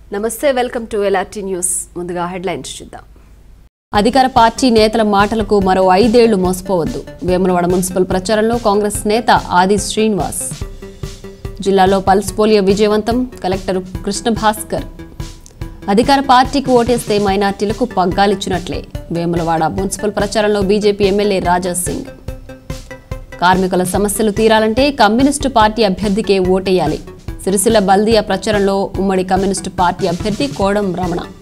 నమస్తే welcome to LRT news ముందుగా headlines చూద్దాం అధికార పార్టీ నేతల మాటలకు మరో ఐదేళ్లు మోసపోవద్దు వేములవాడ మున్సిపల్ ప్రచారంలో కాంగ్రెస్ నేత ఆది శ్రీనివాస్ జిల్లాలో పల్స్ పోలియో విజయవంతం కలెక్టర్ కృష్ణ భాస్కర్ అధికార పార్టీకి ఓటేస్తే మైనార్టీలకు పగ్గాలిచ్చినట్లే వేములవాడ మున్సిపల్ ప్రచారంలో బీజేపీ ఎమ్మెల్యే రాజా సింగ్ కార్మికుల సమస్యలు తీరాలంటే కమ్యూనిస్టు పార్టీ అభ్యర్థికే ఓటేయాలి సిరిసిల్ల బల్దియా ప్రచారంలో ఉమ్మడి కమ్యూనిస్టు పార్టీ అభ్యర్థి కోడం రమణ